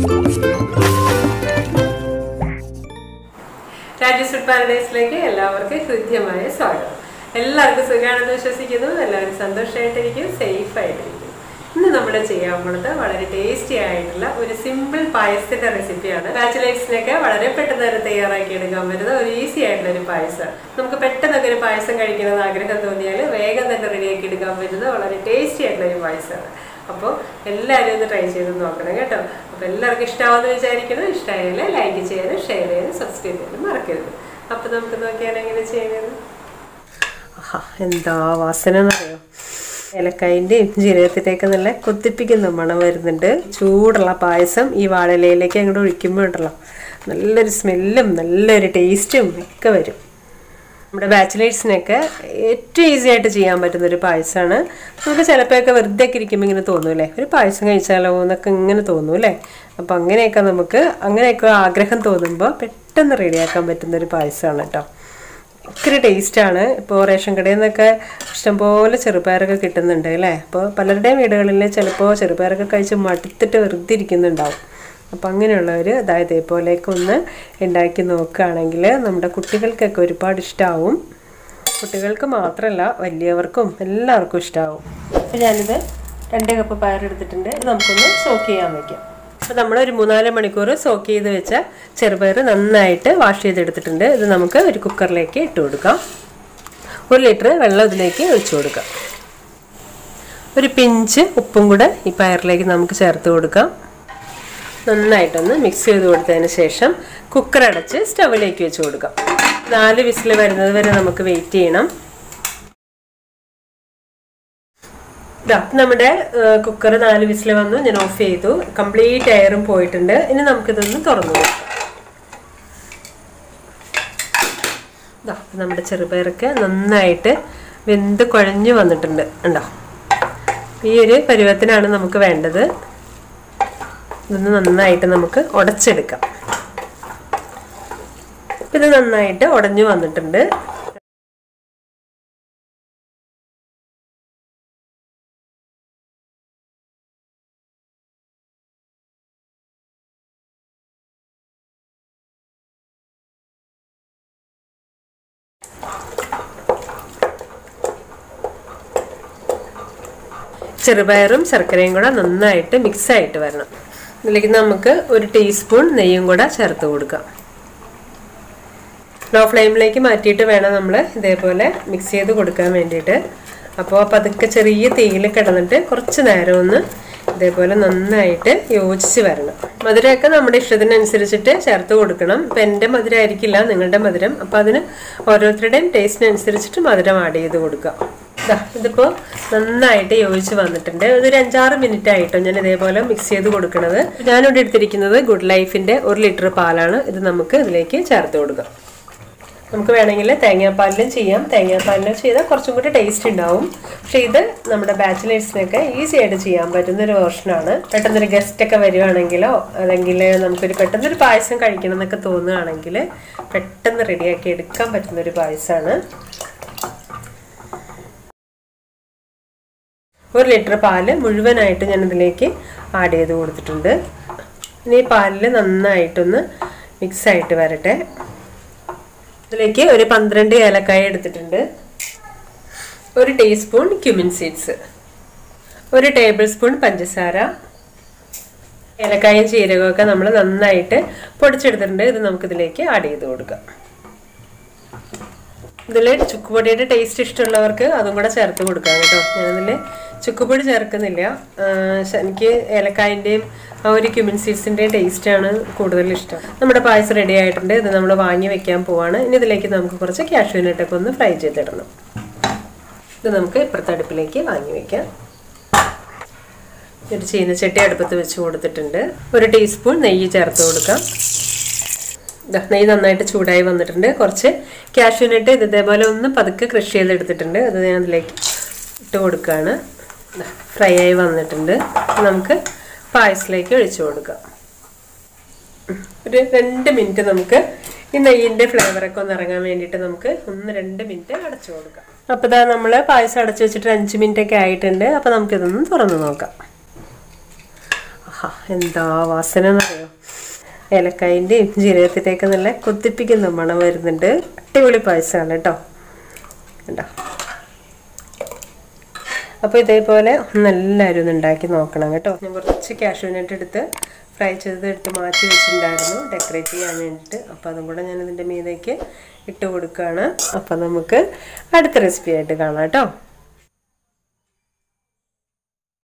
Rajeev food പാരഡൈസിലേക്ക് എല്ലാവർക്കും ഹൃദ്യമായ സ്വാഗതം എല്ലാവർക്കും സുഖമാണെന്ന് വിശ്വസിക്കുന്നു എല്ലാവരും സന്തോഷമായിട്ടിരിക്കും സേഫ് ആയിട്ടിരിക്കും ഇന്ന് നമ്മൾ ചെയ്യാൻ പോണത് വളരെ ടേസ്റ്റി ആയിട്ടുള്ള ഒരു സിമ്പിൾ പായസത്തിന്റെ റെസിപ്പിയാണ് ബാച്ചിലേഴ്സിനൊക്കെ വളരെ പെട്ടെന്ന് തന്നെ തയ്യാറാക്കി എടുക്കാൻ പറ്റുന്ന ഒരു ഈസി ആയിട്ടുള്ള ഒരു പായസം നമുക്ക് പെട്ടെന്നൊക്കെ ഒരു പായസം കഴിക്കണമെന്ന് ആഗ്രഹം തോന്നിയാൽ വേഗം തന്നെ റെഡിയാക്കി എടുക്കാൻ പറ്റുന്ന വളരെ ടേസ്റ്റി ആയിട്ടുള്ള ഒരു പായസമാണ് അപ്പോൾ എല്ലാവരും ഒന്ന് ട്രൈ ചെയ്ത് നോക്കണം കേട്ടോ അപ്പോൾ എല്ലാവർക്കും ഇഷ്ടമാവുമെന്ന് വിചാരിക്കണം ഇഷ്ടമായാൽ ലൈക്ക് ചെയ്യാനും ഷെയർ ചെയ്യാനും സബ്സ്ക്രൈബ് ചെയ്യാനും മറക്കരുത് അപ്പോൾ നമുക്ക് നോക്കിയാൽ എങ്ങനെ ചെയ്യുന്നത് ആഹാ എന്താ വാസന എന്നറിയോ ഏലക്കായൻ്റെയും ജീരകത്തിൻ്റെയൊക്കെ നല്ല കൊത്തിപ്പിക്കുന്ന മണം വരുന്നുണ്ട് ചൂടുള്ള പായസം ഈ വാഴയിലയിലേക്ക് അങ്ങോട്ട് ഒഴിക്കുമ്പോൾ ഉണ്ടല്ലോ നല്ലൊരു സ്മെല്ലും നല്ലൊരു ടേസ്റ്റും ഒക്കെ വരും നമ്മുടെ ബാച്ചിലേഴ്സിനൊക്കെ ഏറ്റവും ഈസി ആയിട്ട് ചെയ്യാൻ പറ്റുന്ന ഒരു പായസമാണ് നമുക്ക് ചിലപ്പോഴൊക്കെ വെറുതെ ഒക്കെ ഇരിക്കുമ്പോൾ ഇങ്ങനെ തോന്നൂലേ ഒരു പായസം കഴിച്ചാലോ എന്നൊക്കെ ഇങ്ങനെ തോന്നും അല്ലേ അപ്പം അങ്ങനെയൊക്കെ നമുക്ക് അങ്ങനെയൊക്കെ ആഗ്രഹം തോന്നുമ്പോൾ പെട്ടെന്ന് റെഡിയാക്കാൻ പറ്റുന്ന ഒരു പായസമാണ് കേട്ടോ ഭയങ്കര ടേസ്റ്റാണ് ഇപ്പോൾ റേഷൻ കടയിൽ നിന്നൊക്കെ ഇഷ്ടംപോലെ ചെറുപയറൊക്കെ കിട്ടുന്നുണ്ട് അല്ലേ അപ്പോൾ പലരുടെയും വീടുകളിൽ ചിലപ്പോൾ ചെറുപയറൊക്കെ കഴിച്ച് മടുത്തിട്ട് വെറുതെ ഇരിക്കുന്നുണ്ടാവും അപ്പോൾ അങ്ങനെയുള്ളവർ അതായത് ഇതേപോലെയൊക്കെ ഒന്ന് ഉണ്ടാക്കി നോക്കുകയാണെങ്കിൽ നമ്മുടെ കുട്ടികൾക്കൊക്കെ ഒരുപാട് ഇഷ്ടമാവും കുട്ടികൾക്ക് മാത്രമല്ല വലിയവർക്കും എല്ലാവർക്കും ഇഷ്ടമാവും അപ്പോൾ ഞാനിത് രണ്ട് കപ്പ് പയറെടുത്തിട്ടുണ്ട് ഇത് നമുക്കൊന്ന് സോക്ക് ചെയ്യാൻ വയ്ക്കാം അപ്പോൾ നമ്മൾ ഒരു മൂന്നാല് മണിക്കൂർ സോക്ക് ചെയ്ത് വെച്ച ചെറുപയർ നന്നായിട്ട് വാഷ് ചെയ്തെടുത്തിട്ടുണ്ട് ഇത് നമുക്ക് ഒരു കുക്കറിലേക്ക് ഇട്ട് കൊടുക്കാം ഒരു ലിറ്റർ വെള്ളം ഇതിലേക്ക് ഒഴിച്ചു കൊടുക്കാം ഒരു പിഞ്ച് ഉപ്പും കൂടെ ഈ പയറിലേക്ക് നമുക്ക് ചേർത്ത് കൊടുക്കാം നന്നായിട്ടൊന്ന് മിക്സ് ചെയ്ത് കൊടുത്തതിന് ശേഷം കുക്കർ അടച്ച് സ്റ്റവിലേക്ക് വെച്ച് കൊടുക്കാം നാല് വിസിൽ വരുന്നത് വരെ നമുക്ക് വെയിറ്റ് ചെയ്യണം ഇതാ നമ്മുടെ കുക്കർ നാല് വിസിൽ വന്നു ഞാൻ ഓഫ് ചെയ്തു കംപ്ലീറ്റ് എയറും പോയിട്ടുണ്ട് ഇനി നമുക്കിതൊന്ന് തുറന്നു നോക്കാം ഇതാ നമ്മുടെ ചെറുപയറൊക്കെ നന്നായിട്ട് വെന്ത് കുഴഞ്ഞു വന്നിട്ടുണ്ട് ഉണ്ടോ ഈ ഒരു പരുവത്തിനാണ് നമുക്ക് വേണ്ടത് ഇതൊന്ന് നന്നായിട്ട് നമുക്ക് ഉടച്ചെടുക്കാം ഇത് നന്നായിട്ട് ഉടഞ്ഞു വന്നിട്ടുണ്ട് ചെറുപയറും ശർക്കരയും കൂടെ നന്നായിട്ട് മിക്സ് ആയിട്ട് വരണം ഇതിലേക്ക് നമുക്ക് ഒരു ടീസ്പൂൺ നെയ്യും കൂടെ ചേർത്ത് കൊടുക്കാം ലോ ഫ്ലെയിമിലേക്ക് മാറ്റിയിട്ട് വേണം നമ്മൾ ഇതേപോലെ മിക്സ് ചെയ്ത് കൊടുക്കാൻ വേണ്ടിയിട്ട് അപ്പോൾ പതുക്കെ ചെറിയ തീയിൽ കിടന്നിട്ട് കുറച്ച് നേരം ഒന്ന് ഇതേപോലെ നന്നായിട്ട് യോജിച്ച് വരണം മധുരമൊക്കെ നമ്മുടെ ഇഷ്ടത്തിനനുസരിച്ചിട്ട് ചേർത്ത് കൊടുക്കണം ഇപ്പം എൻ്റെ മധുരം ആയിരിക്കില്ല നിങ്ങളുടെ മധുരം അപ്പോൾ അതിന് ഓരോരുത്തരുടെയും ടേസ്റ്റിനനുസരിച്ചിട്ട് മധുരം ആഡ് ചെയ്ത് കൊടുക്കുക ഇതിപ്പോൾ നന്നായിട്ട് യോജിച്ച് വന്നിട്ടുണ്ട് ഇതൊരു അഞ്ചാറ് മിനിറ്റ് ആയിട്ടോ ഞാൻ ഇതേപോലെ മിക്സ് ചെയ്ത് കൊടുക്കുന്നത് ഞാനിവിടെ എടുത്തിരിക്കുന്നത് ഗുഡ് ലൈഫിൻ്റെ ഒരു ലിറ്റർ പാലാണ് ഇത് നമുക്ക് ഇതിലേക്ക് ചേർത്ത് കൊടുക്കാം നമുക്ക് വേണമെങ്കിൽ തേങ്ങാപ്പാലിലും ചെയ്യാം തേങ്ങാപ്പാലിലും ചെയ്താൽ കുറച്ചും കൂടി ടേസ്റ്റ് ഉണ്ടാവും പക്ഷേ ഇത് നമ്മുടെ ബാച്ചിലേഴ്സിനൊക്കെ ഈസി ആയിട്ട് ചെയ്യാൻ പറ്റുന്ന ഒരു വേർഷനാണ് പെട്ടെന്നൊരു ഗസ്റ്റ് ഒക്കെ വരുവാണെങ്കിലോ അല്ലെങ്കിൽ നമുക്കൊരു പെട്ടെന്നൊരു പായസം കഴിക്കണം എന്നൊക്കെ തോന്നുകയാണെങ്കിൽ പെട്ടെന്ന് റെഡിയാക്കി എടുക്കാൻ പറ്റുന്ന ഒരു പായസമാണ് ഒരു ലിറ്റർ പാല് മുഴുവനായിട്ട് ഞാൻ ഇതിലേക്ക് ആഡ് ചെയ്ത് കൊടുത്തിട്ടുണ്ട് ഇനി പാലിൽ നന്നായിട്ടൊന്ന് മിക്സ് ആയിട്ട് വരട്ടെ ഇതിലേക്ക് ഒരു പന്ത്രണ്ട് ഏലക്കായ എടുത്തിട്ടുണ്ട് ഒരു ടീസ്പൂൺ ക്യുമിൻ സീഡ്സ് ഒരു ടേബിൾ സ്പൂൺ പഞ്ചസാര ഏലക്കായും ജീരകമൊക്കെ നമ്മൾ നന്നായിട്ട് പൊടിച്ചെടുത്തിട്ടുണ്ട് ഇത് നമുക്കിതിലേക്ക് ആഡ് ചെയ്ത് കൊടുക്കാം ഇതിൽ ചുക്കുപൊടിയുടെ ടേസ്റ്റ് ഇഷ്ടമുള്ളവർക്ക് അതും കൂടെ ചേർത്ത് കൊടുക്കാം കേട്ടോ ഞാനതിൽ ചുക്കുപൊടി ചേർക്കുന്നില്ല എനിക്ക് ഏലക്കായൻ്റെയും ആ ഒരു ക്യുമിൻ സീഡ്സിൻ്റെയും ടേസ്റ്റാണ് കൂടുതൽ ഇഷ്ടം നമ്മുടെ പായസം റെഡി ആയിട്ടുണ്ട് ഇത് നമ്മൾ വാങ്ങി വെക്കാൻ പോവാണ് ഇനി ഇതിലേക്ക് നമുക്ക് കുറച്ച് കാഷ്യൂനട്ടൊക്കെ ഒന്ന് ഫ്രൈ ചെയ്തിടണം ഇത് നമുക്ക് ഇപ്പുറത്തെ അടുപ്പിലേക്ക് വാങ്ങി വെക്കാം ഒരു ചീനച്ചട്ടി അടുപ്പത്ത് വെച്ച് കൊടുത്തിട്ടുണ്ട് ഒരു ടീസ്പൂൺ നെയ്യ് ചേർത്ത് കൊടുക്കാം നെയ്യ് നന്നായിട്ട് ചൂടായി വന്നിട്ടുണ്ട് കുറച്ച് കാഷ്യൂനട്ട് ഇത് ഇതേപോലെ ഒന്ന് പതുക്കെ കൃഷി ചെയ്തെടുത്തിട്ടുണ്ട് അത് ഞാൻ അതിലേക്ക് ഇട്ട് കൊടുക്കുകയാണ് ഫ്രൈ ആയി വന്നിട്ടുണ്ട് നമുക്ക് പായസത്തിലേക്ക് ഒഴിച്ചു കൊടുക്കാം ഒരു രണ്ട് മിനിറ്റ് നമുക്ക് ഈ നെയ്യിൻ്റെ ഫ്ലേവറൊക്കെ ഒന്ന് ഇറങ്ങാൻ വേണ്ടിയിട്ട് നമുക്ക് ഒന്ന് രണ്ട് മിനിറ്റ് അടച്ചു കൊടുക്കാം അപ്പോൾ ഇതാ നമ്മൾ പായസം അടച്ചു വെച്ചിട്ട് അഞ്ച് മിനിറ്റ് ഒക്കെ ആയിട്ടുണ്ട് അപ്പോൾ നമുക്കിതൊന്ന് തുറന്ന് നോക്കാം ആഹാ എന്താ വാസന എന്നറിയോ ഏലക്കായിൻ്റെയും ജീരകത്തിൻ്റെയൊക്കെ നല്ല കൊത്തിപ്പിക്കുന്ന മണം വരുന്നുണ്ട് അടിപൊളി പായസമാണ് കേട്ടോ കണ്ടോ അപ്പോൾ ഇതേപോലെ ഒന്ന് എല്ലാവരും ഒന്ന് ഉണ്ടാക്കി നോക്കണം കേട്ടോ ഞാൻ കുറച്ച് കാഷ്യൂനട്ട് എടുത്ത് ഫ്രൈ ചെയ്തത് എടുത്ത് മാറ്റി വെച്ചിട്ടുണ്ടായിരുന്നു ഡെക്കറേറ്റ് ചെയ്യാൻ വേണ്ടിയിട്ട് അപ്പോൾ അതും കൂടെ ഞാൻ ഇതിൻ്റെ മീതേക്ക് ഇട്ട് കൊടുക്കുകയാണ് അപ്പോൾ നമുക്ക് അടുത്ത റെസിപ്പി ആയിട്ട് കാണാം കേട്ടോ